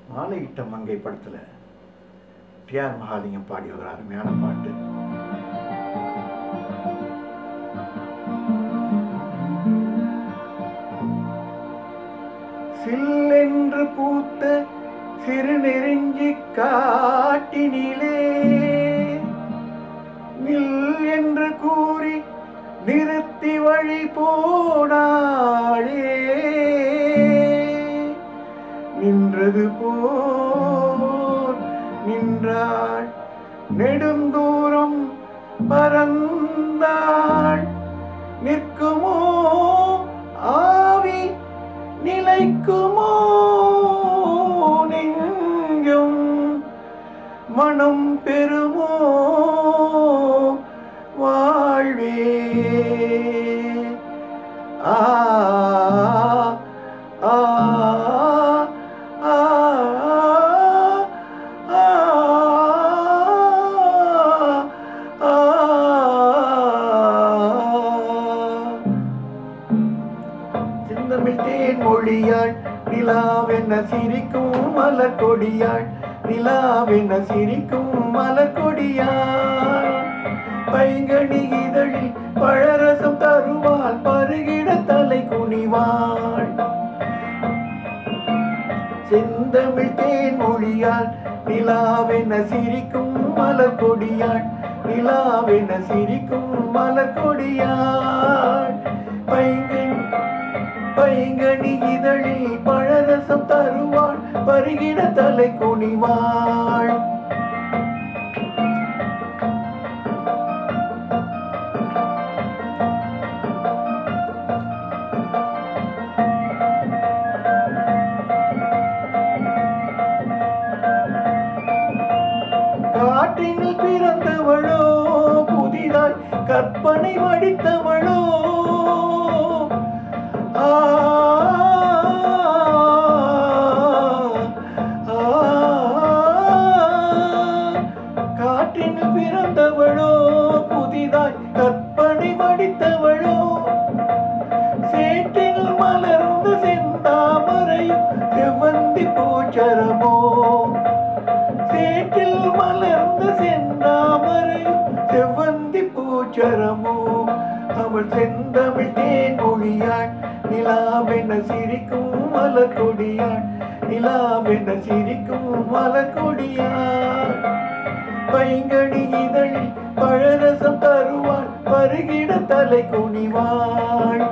மாலையிட்ட மங்கை படத்துல டிஆர் மகாலிங்கம் பாடிய ஒரு அருமையான பாட்டு சில்லென்று பூத்த சிறு நெருஞ்சி காட்டினிலே நில் என்று கூறி நிறுத்தி வழி போனாளே நின்றது போல் நின்றாள் நெடுந்தூரம் பறந்தாள் நிற்குமோ ஆவி நிலைக்குமோ நெஞ்சும் மனம் பெறுமோ வாழ்வே ஆ ஆ ஆ ஆ சிந்தமிழ் தேன் மொழியாள் நிலாவென்ன சிரிக்கும் மலர் கொடியாள் நிலாவென்ன சிரிக்கும் மலர் கொடியாள் பைங்கனி இதழில் பழரசம் தருவாள் பருகிட தலை குனிவாள் செந்தமிழ் தேன் மொழியாள் நிலாவென சிரிக்கும் மலர் கொடியாள் நிலாவென சிரிக்கும் மலர் கொடியாள் பைங்கன் பைங்கனி இதழில் பழரசம் தருவாள் பருகிட தலை குனிவாள் காற்றினில் பிறந்தவளோ புதிதாய் கற்பனை வடித்தவளோ ஆ, ஆ, காற்றினில் பிறந்தவளோ புதிதாய் கற்பனை வடித்தவளோ சேற்றில் மலர்ந்த செந்தாமரையும் செவ்வந்தி பூச்சரமோ சேற்றில் மலர்ந்த செந்தாமரையும் செவ்வந்தி பூச்சரமோ அவள் செந்தமிழ் தேன் மொழியாள் நிலாவென சிரிக்கும் மலர் கொடியாள் நிலாவென சிரிக்கும் மலர் கொடியாள் பைங்கனி இதழில் பழரசம் தருவாள் பருகிட தலை குனிவாள்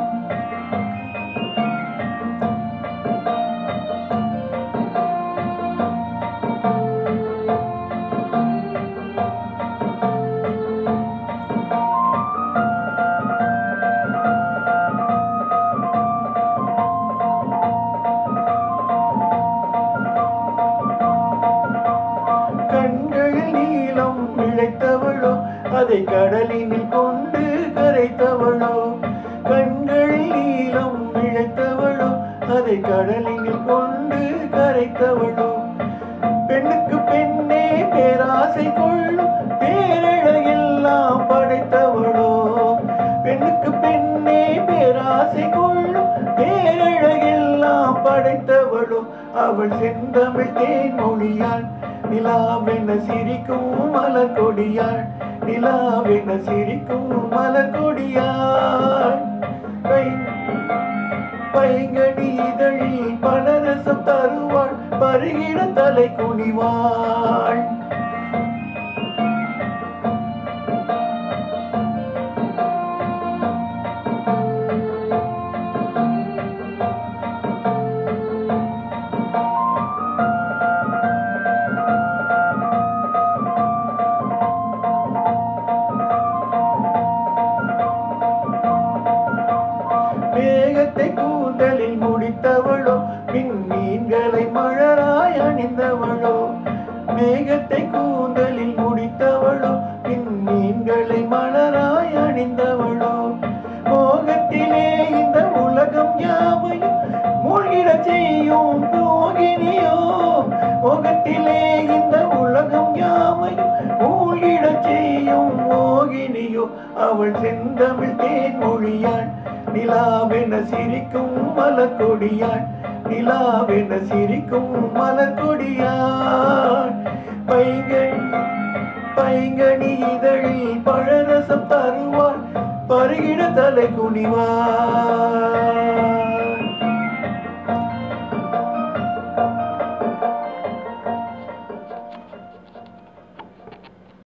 கண்களில் நீலம் இழைத்தவளோ அதை கடலினில் கொண்டு கரைத்தவளோ கண்களில் நீலம் இழைத்தவளோ அதை கடலினில் கொண்டு கரைத்தவளோ பெண்ணுக்கு பெண்ணே பேராசை கொள்ளும் பேரழகெல்லாம் படைத்தவளோ பெண்ணுக்கு பெண்ணே பேராசை கொள்ளும் பேரழகெல்லாம் படைத்தவளோ அவள் செந்தமிழ் தேன் மொழியாள் நிலாவென சிரிக்கும் மலர் கொடியாள் நிலாவென சிரிக்கும் மலர் கொடியாள் கை பைங்கனி இதழில் பலரசம் தருவாள் பருகிட தலை குனிவாள் மேகத்தை கூந்தலில் முடித்தவளோ மீன்களை மலராய் அணிந்தவளோ மேகத்தை கூந்தலில் முடித்தவளோ மீன்களை மலராய் அணிந்தவளோ மோகத்திலே இந்த உலகம் யாவையும் மூழ்கிட செய்யும் போகினியோ மோகத்திலே இந்த உலகம் யாவையும் மூழ்கிட செய்யும் மோகினியோ அவள் செந்தமிழ் தேன் மொழியாள் நிலாவென சிரிக்கும் மலர் கொடியாள் நிலாவென சிரிக்கும் மலர் கொடியாள் பைங்கணி பைங்கனி இதழில் பழரசம் தருவாள் பருகிட தலை குனிவாள்